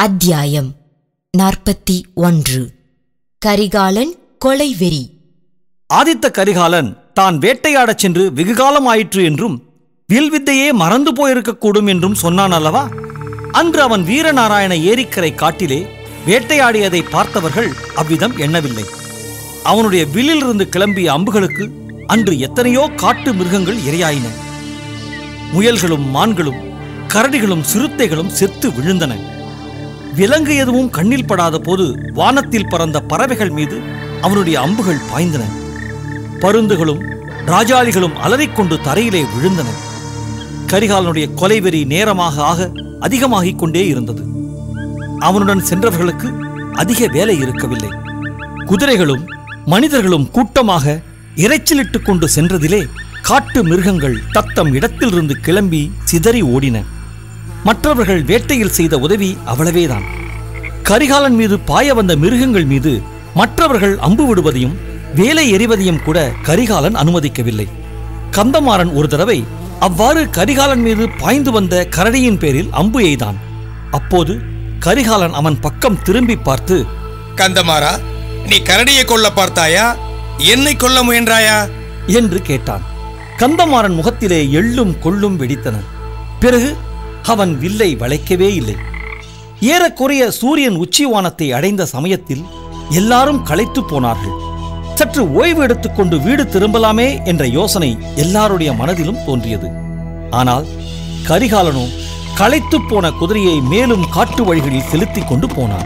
அத்தியாயம் நாற்பத்தி ஒன்று கரிகாலன் கொலைவெறி ஆதித்த கரிகாலன் தான் வேட்டையாடச் சென்று வெகுகாலம் ஆயிற்று என்றும் வில்வித்தையே மறந்து போயிருக்கக்கூடும் என்றும் சொன்னான் அல்லவா அன்று அவன் வீரநாராயண ஏரிக்கரை காட்டிலே வேட்டையாடியதை பார்த்தவர்கள் அவ்விதம் எண்ணவில்லை அவனுடைய வில்லிலிருந்து கிளம்பிய அம்புகளுக்கு அன்று எத்தனையோ காட்டு மிருகங்கள் இரையாயின முயல்களும் மான்களும் கரடிகளும் சிறுத்தைகளும் செத்து விழுந்தன விலங்கு எதுவும் கண்ணில் படாத போது வானத்தில் பறந்த பறவைகள் மீது அவனுடைய அம்புகள் பாய்ந்தன பருந்துகளும் ராஜாளிகளும் அலறிக்கொண்டு தரையிலே விழுந்தன கரிகாலனுடைய கொலைவெறி நேரமாக ஆக அதிகமாகிக் கொண்டே இருந்தது அவனுடன் சென்றவர்களுக்கு அதிக வேலை இருக்கவில்லை குதிரைகளும் மனிதர்களும் கூட்டமாக இரைச்சலிட்டுக் கொண்டு சென்றதிலே காட்டு மிருகங்கள் தத்தம் இடத்திலிருந்து கிளம்பி சிதறி ஓடின மற்றவர்கள் வேட்டையில் செய்த உதவி அவ்வளவேதான் கரிகாலன் மீது பாய வந்த மிருகங்கள் மீது மற்றவர்கள் அம்பு விடுவதையும் வேலை எறிவதையும் கூட கரிகாலன் அனுமதிக்கவில்லை கந்தமாறன் ஒரு தடவை அவ்வாறு கரிகாலன் மீது பாய்ந்து வந்த கரடியின் பேரில் அம்பு எய்தான் அப்போது கரிகாலன் அவன் பக்கம் திரும்பி பார்த்து கந்தமாரா நீ கரடியை கொல்ல பார்த்தாயா என்னை கொல்ல முயன்றாயா என்று கேட்டான் கந்தமாறன் முகத்திலே எள்ளும் கொள்ளும் வெடித்தன பிறகு அவன் வில்லை வளைக்கவே இல்லை ஏறக்குறைய சூரியன் உச்சிவானத்தை அடைந்த சமயத்தில் எல்லாரும் களைத்துப் போனார்கள் சற்று ஓய்வு எடுத்துக்கொண்டு வீடு திரும்பலாமே என்ற யோசனை எல்லாருடைய மனதிலும் தோன்றியது ஆனால் கரிகாலனோ களைத்துப் போன குதிரையை மேலும் காட்டு வழிகளில் செலுத்திக் கொண்டு போனான்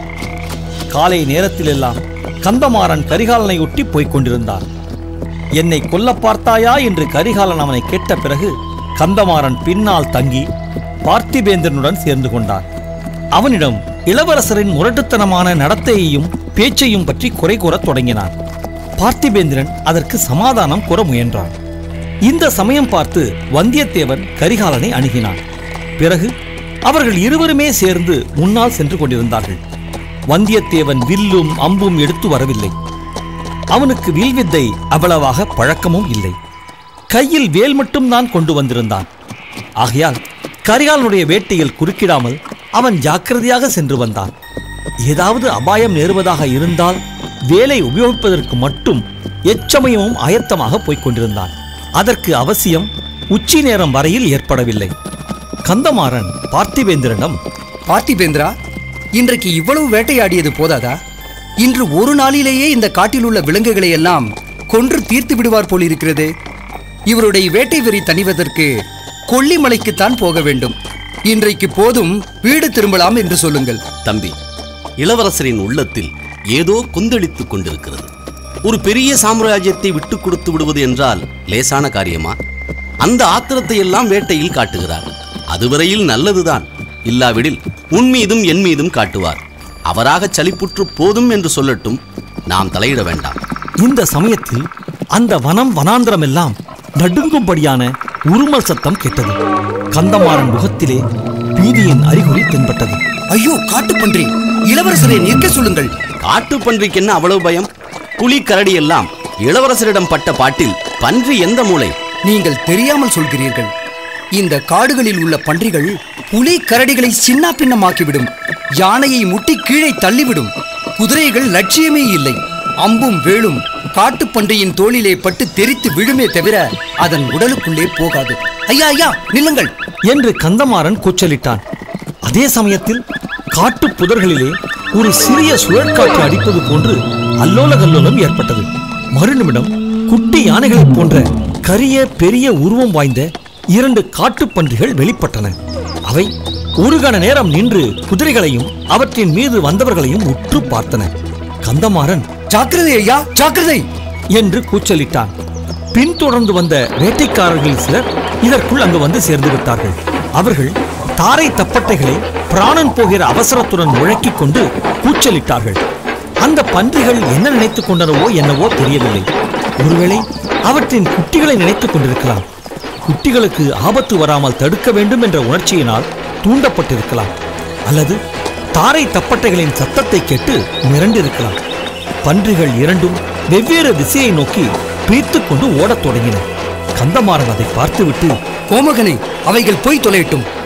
காலை நேரத்திலெல்லாம் கந்தமாறன் கரிகாலனை ஒட்டி போய்க் கொண்டிருந்தான் என்னை கொல்ல பார்த்தாயா என்று கரிகாலன் அவனை கேட்ட பிறகு கந்தமாறன் பின்னால் தங்கி பார்த்திபேந்திரனுடன் சேர்ந்து கொண்டான் அவனிடம் இளவரசரின் முரட்டுத்தனமான நடத்தையையும் பேச்சையும் பற்றி குறை கூறத் தொடங்கினான் பார்த்திபேந்திரன் அதற்கு சமாதானம் கூற முயன்றான் இந்த சமயம் பார்த்து வந்தியத்தேவன் கரிகாலனை அணுகினான் பிறகு அவர்கள் இருவருமே சேர்ந்து முன்னால் சென்று கொண்டிருந்தார்கள் வந்தியத்தேவன் வில்லும் அம்பும் எடுத்து வரவில்லை அவனுக்கு வில்வித்தை அவ்வளவாக பழக்கமும் இல்லை கையில் வேல் மட்டும்தான் கொண்டு வந்திருந்தான் ஆகையால் கரிகாலனுடைய வேட்டையில் குறுக்கிடாமல் அவன் ஜாக்கிரதையாக சென்று வந்தான் ஏதாவது அபாயம் நேருவதாக இருந்தால் வேலை உபயோகிப்பதற்கு மட்டும் எச்சமயமும் ஆயத்தமாக போய்க் கொண்டிருந்தான் அதற்கு அவசியம் உச்சி நேரம் வரையில் ஏற்படவில்லை கந்தமாறன் பார்த்திபேந்திரனிடம் பார்த்திபேந்திரா இன்றைக்கு இவ்வளவு வேட்டையாடியது போதாதா இன்று ஒரு நாளிலேயே இந்த காட்டில் உள்ள விலங்குகளை எல்லாம் கொன்று தீர்த்து விடுவார் போலிருக்கிறதே இவருடைய வேட்டை வெறி தணிவதற்கு கொல்லிமலைக்குத்தான் போக வேண்டும் இன்றைக்கு போதும் வீடு திரும்பலாம் என்று சொல்லுங்கள் தம்பி இளவரசரின் உள்ளத்தில் ஏதோ கொந்தளித்துக் கொண்டிருக்கிறது ஒரு பெரிய சாம்ராஜ்யத்தை விட்டுக் கொடுத்து விடுவது என்றால் லேசான காரியமா அந்த ஆத்திரத்தை எல்லாம் வேட்டையில் காட்டுகிறார் அதுவரையில் நல்லதுதான் இல்லாவிடில் உன் மீதும் என் மீதும் காட்டுவார் அவராக சலிப்புற்று போதும் என்று சொல்லட்டும் நாம் தலையிட வேண்டாம் இந்த சமயத்தில் அந்த வனம் வனாந்திரம் எல்லாம் நடுங்கும்படியான உருமல் சத்தம் கேட்டது கந்தமாறன் முகத்திலே பீதியின் அறிகுறி தென்பட்டது ஐயோ காட்டுப்பன்றி இளவரசரை நிற்க சொல்லுங்கள் காட்டு பன்றிக்கு என்ன அவ்வளவு பயம் புலி கரடி எல்லாம் இளவரசரிடம் பட்ட பாட்டில் பன்றி எந்த மூளை நீங்கள் தெரியாமல் சொல்கிறீர்கள் இந்த காடுகளில் உள்ள பன்றிகள் புலி கரடிகளை சின்ன பின்னமாக்கிவிடும் யானையை முட்டி கீழே தள்ளிவிடும் குதிரைகள் லட்சியமே இல்லை அம்பும் வேலும் காட்டுப்பன்றியின் தோளிலே பட்டு தெரித்து விழுமே தவிர அதன் உடலுக்குள்ளே போகாது ஐயா ஐயா நில்லுங்கள் என்று கந்தமாறன் கூச்சலிட்டான் அதே சமயத்தில் காட்டுப் புதர்களிலே ஒரு சிறிய சுழற்காற்று அடிப்பது போன்று அல்லோல கல்லோலம் ஏற்பட்டது மறுநிமிடம் குட்டி யானைகளைப் போன்ற கரிய பெரிய உருவம் வாய்ந்த இரண்டு காட்டுப் பன்றிகள் வெளிப்பட்டன அவை ஒரு கண நேரம் நின்று குதிரைகளையும் அவற்றின் மீது வந்தவர்களையும் உற்று பார்த்தன கந்தமாறன் ஜாக்கிரதை ஐயா ஜாக்கிரதை என்று கூச்சலிட்டான் பின்தொடர்ந்து வந்த வேட்டைக்காரர்களில் சிலர் இதற்குள் அங்கு வந்து சேர்ந்து விட்டார்கள் அவர்கள் தாரை தப்பட்டைகளை பிராணன் போகிற அவசரத்துடன் முழக்கிக் கொண்டு கூச்சலிட்டார்கள் அந்த பன்றிகள் என்ன நினைத்துக் கொண்டனவோ என்னவோ தெரியவில்லை ஒருவேளை அவற்றின் குட்டிகளை நினைத்துக் கொண்டிருக்கலாம் குட்டிகளுக்கு ஆபத்து வராமல் தடுக்க வேண்டும் என்ற உணர்ச்சியினால் தூண்டப்பட்டிருக்கலாம் அல்லது தாரை தப்பட்டைகளின் சத்தத்தை கேட்டு மிரண்டிருக்கலாம் பன்றிகள் இரண்டும் வெவ்வேறு திசையை நோக்கி பீத்துக் கொண்டு ஓடத் தொடங்கின கந்தமாறன் அதை பார்த்துவிட்டு கோமகனை அவைகள் போய் தொலையட்டும்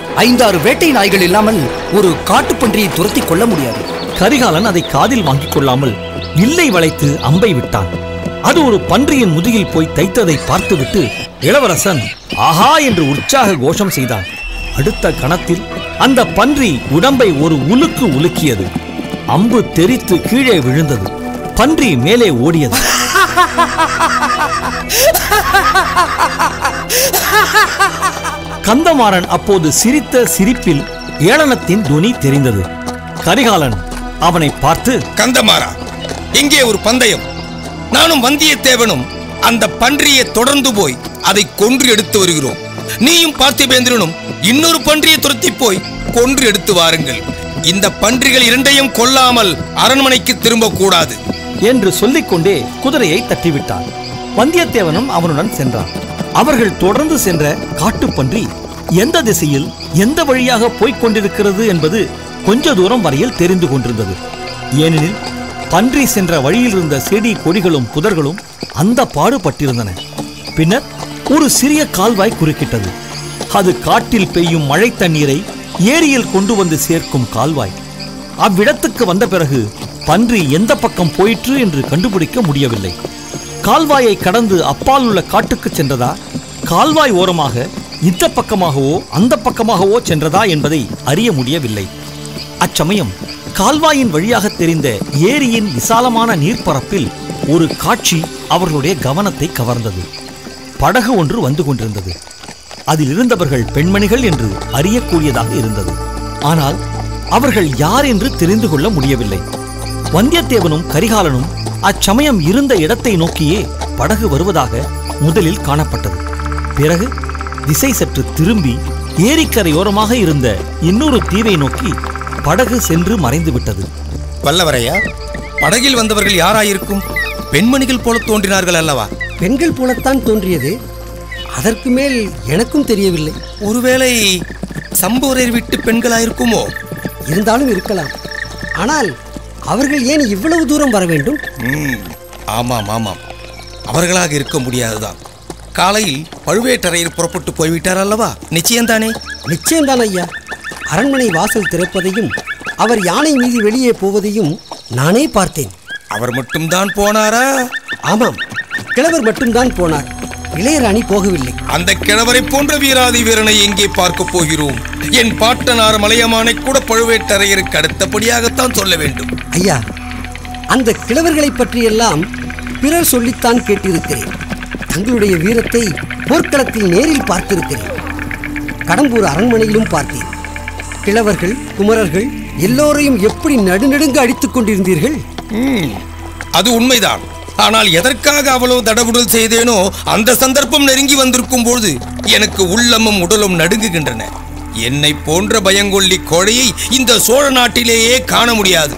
ஐந்தாறு வேட்டை நாய்கள் இல்லாமல் ஒரு காட்டுப்பன்றியை துரத்தி கொள்ள முடியாது கரிகாலன் அதை காதில் வாங்கிக் கொள்ளாமல் வில்லை வளைத்து அம்பை விட்டான் அது ஒரு பன்றியின் முதுகில் போய் தைத்ததை பார்த்துவிட்டு இளவரசன் ஆஹா என்று உற்சாக கோஷம் செய்தான் அடுத்த கணத்தில் அந்த பன்றி உடம்பை ஒரு உலுக்கு உலுக்கியது அம்பு தெரித்து கீழே விழுந்தது பன்றி மேலே ஓடியது கந்தமாறன் அப்போது சிரித்த சிரிப்பில் ஏளனத்தின் துனி தெரிந்தது கரிகாலன் அவனை பார்த்து கந்தமாறா இங்கே ஒரு பந்தயம் நானும் வந்தியத்தேவனும் அந்த பன்றியை தொடர்ந்து போய் அதை கொன்று எடுத்து வருகிறோம் நீயும் பார்த்திபேந்திரனும் இன்னொரு பன்றியை துரத்தி போய் கொன்று எடுத்து வாருங்கள் இந்த பன்றிகள் இரண்டையும் கொல்லாமல் அரண்மனைக்கு திரும்ப கூடாது என்று சொல்லிக்கொண்டே குதிரையை தட்டிவிட்டான் வந்தியத்தேவனும் அவனுடன் சென்றான் அவர்கள் தொடர்ந்து சென்ற காட்டுப்பன்றி எந்த திசையில் எந்த வழியாக போய்க் கொண்டிருக்கிறது என்பது கொஞ்ச தூரம் வரையில் தெரிந்து கொண்டிருந்தது ஏனெனில் பன்றி சென்ற வழியில் இருந்த செடி கொடிகளும் புதர்களும் அந்த பாடுபட்டிருந்தன பின்னர் ஒரு சிறிய கால்வாய் குறுக்கிட்டது அது காட்டில் பெய்யும் மழை தண்ணீரை ஏரியில் கொண்டு வந்து சேர்க்கும் கால்வாய் அவ்விடத்துக்கு வந்த பிறகு பன்றி எந்த பக்கம் போயிற்று என்று கண்டுபிடிக்க முடியவில்லை கால்வாயை கடந்து அப்பால் உள்ள காட்டுக்கு சென்றதா கால்வாய் ஓரமாக இந்த பக்கமாகவோ அந்த பக்கமாகவோ சென்றதா என்பதை அறிய முடியவில்லை அச்சமயம் கால்வாயின் வழியாக தெரிந்த ஏரியின் விசாலமான நீர்ப்பரப்பில் ஒரு காட்சி அவர்களுடைய கவனத்தை கவர்ந்தது படகு ஒன்று வந்து கொண்டிருந்தது அதில் இருந்தவர்கள் பெண்மணிகள் என்று அறியக்கூடியதாக இருந்தது ஆனால் அவர்கள் யார் என்று தெரிந்து கொள்ள முடியவில்லை வந்தியத்தேவனும் கரிகாலனும் அச்சமயம் இருந்த இடத்தை நோக்கியே படகு வருவதாக முதலில் காணப்பட்டது பிறகு திசை சற்று திரும்பி ஏரிக்கரையோரமாக இருந்த இன்னொரு தீவை நோக்கி படகு சென்று மறைந்து விட்டது வல்லவரையா படகில் வந்தவர்கள் யாராயிருக்கும் பெண்மணிகள் போல தோன்றினார்கள் அல்லவா பெண்கள் போலத்தான் தோன்றியது அதற்கு மேல் எனக்கும் தெரியவில்லை ஒருவேளை சம்புவரையர் வீட்டு பெண்களாயிருக்குமோ இருந்தாலும் இருக்கலாம் ஆனால் அவர்கள் ஏன் இவ்வளவு தூரம் வர வேண்டும் ம், ஆமாம் ஆமாம் அவர்களாக இருக்க முடியாதுதான் காலையில் பழுவேட்டரையர் புறப்பட்டு போய்விட்டார் அல்லவா நிச்சயம்தானே நிச்சயம்தான் ஐயா அரண்மனை வாசல் திறப்பதையும் அவர் யானை மீது வெளியே போவதையும் நானே பார்த்தேன் அவர் மட்டும்தான் போனாரா ஆமாம் கிழவர் மட்டும்தான் போனார் இளையராணி போகவில்லை அந்த கிழவரை போன்ற வீராதி வீரனை எங்கே பார்க்க போகிறோம் என் பாட்டனார் மலையமானை கூட பழுவேட்டரையருக்கு அடுத்தபடியாகத்தான் சொல்ல வேண்டும் ஐயா அந்த கிழவர்களைப் பற்றியெல்லாம் பிறர் சொல்லித்தான் கேட்டிருக்கிறேன் தங்களுடைய வீரத்தை போர்க்களத்தில் நேரில் பார்த்திருக்கிறேன் கடம்பூர் அரண்மனையிலும் பார்த்தேன் கிழவர்கள் குமரர்கள் எல்லோரையும் எப்படி நடுநடுங்க அடித்துக் கொண்டிருந்தீர்கள் ம், அது உண்மைதான் ஆனால் எதற்காக அவ்வளவு தடபுடல் செய்தேனோ அந்த சந்தர்ப்பம் நெருங்கி வந்திருக்கும் பொழுது எனக்கு உள்ளமும் உடலும் நடுங்குகின்றன என்னை போன்ற பயங்கொல்லி கோழையை இந்த சோழ நாட்டிலேயே காண முடியாது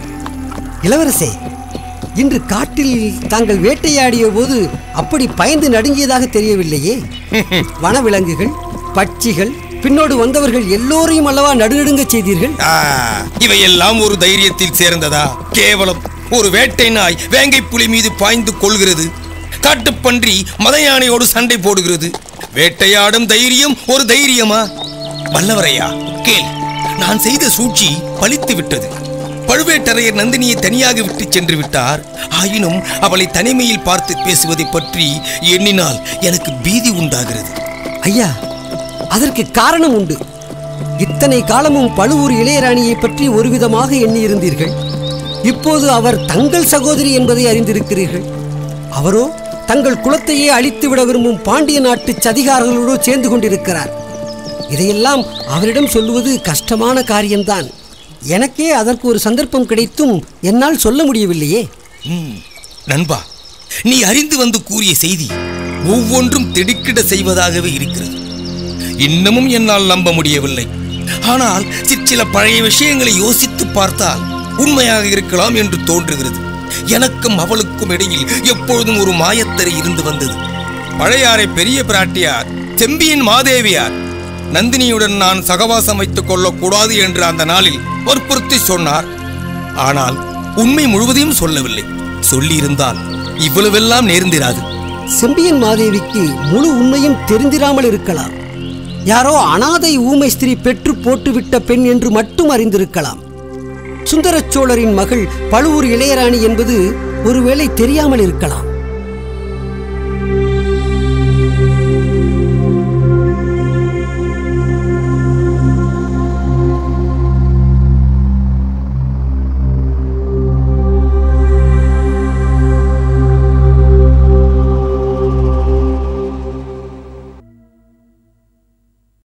இளவரசே இன்று காட்டில் தாங்கள் வேட்டையாடிய போது அப்படி பயந்து நடுங்கியதாக தெரியவில்லையே வனவிலங்குகள் பட்சிகள் பின்னோடு வந்தவர்கள் எல்லோரையும் அல்லவா நடுநடுங்கச் செய்தீர்கள் ஆ, இவையெல்லாம் ஒரு தைரியத்தில் சேர்ந்ததா கேவலம் ஒரு வேட்டை நாய் வேங்கை புலி மீது பாய்ந்து கொள்கிறது காட்டுப்பன்றி மத யானையோடு சண்டை போடுகிறது வேட்டையாடும் தைரியம் ஒரு தைரியமா வல்லவரையா கேள் நான் செய்த சூழ்ச்சி பலித்து விட்டது பழுவேட்டரையர் நந்தினியை தனியாக விட்டு சென்று விட்டார் ஆயினும் அவளை தனிமையில் பார்த்து பேசுவதை பற்றி எண்ணினால் எனக்கு பீதி உண்டாகிறது ஐயா அதற்கு காரணம் உண்டு இத்தனை காலமும் பழுவூர் இளையராணியை பற்றி ஒரு விதமாக எண்ணியிருந்தீர்கள் இப்போது அவர் தங்கள் சகோதரி என்பதை அறிந்திருக்கிறீர்கள் அவரோ தங்கள் குலத்தையே அழித்துவிட விரும்பும் பாண்டிய நாட்டு சதிகாரர்களோடு சேர்ந்து கொண்டிருக்கிறார் இதையெல்லாம் அவரிடம் சொல்லுவது கஷ்டமான காரியம்தான் எனக்கே அதற்கு ஒரு சந்தர்ப்பம் கிடைத்தும் என்னால் சொல்ல முடியவில்லையே ம், நண்பா நீ அறிந்து வந்து கூறிய செய்தி ஒவ்வொன்றும் திடுக்கிட செய்வதாகவே இருக்கிறது இன்னமும் என்னால் நம்ப முடியவில்லை ஆனால் சிற்சில பழைய விஷயங்களை யோசித்து பார்த்தால் உண்மையாக இருக்கலாம் என்று தோன்றுகிறது எனக்கும் அவளுக்கும் இடையில் எப்பொழுதும் ஒரு மாயத்தரை இருந்து வந்தது பழையாறை பெரிய பிராட்டியார் செம்பியின் மாதேவியார் நந்தினியுடன் நான் சகவாசம் வைத்துக் கொள்ளக்கூடாது என்று அந்த நாளில் வற்புறுத்தி சொன்னார் ஆனால் உண்மை முழுவதையும் சொல்லவில்லை சொல்லியிருந்தால் இவ்வளவெல்லாம் நேர்ந்திராது செம்பியன் மாதேவிக்கு முழு உண்மையும் தெரிந்திராமல் இருக்கலாம் யாரோ அனாதை ஊமை ஸ்திரீ பெற்று போட்டுவிட்ட பெண் என்று மட்டும் அறிந்திருக்கலாம் சுந்தரச் சோழரின் மகள் பழுவூர் இளையராணி என்பது ஒருவேளை தெரியாமல் இருக்கலாம்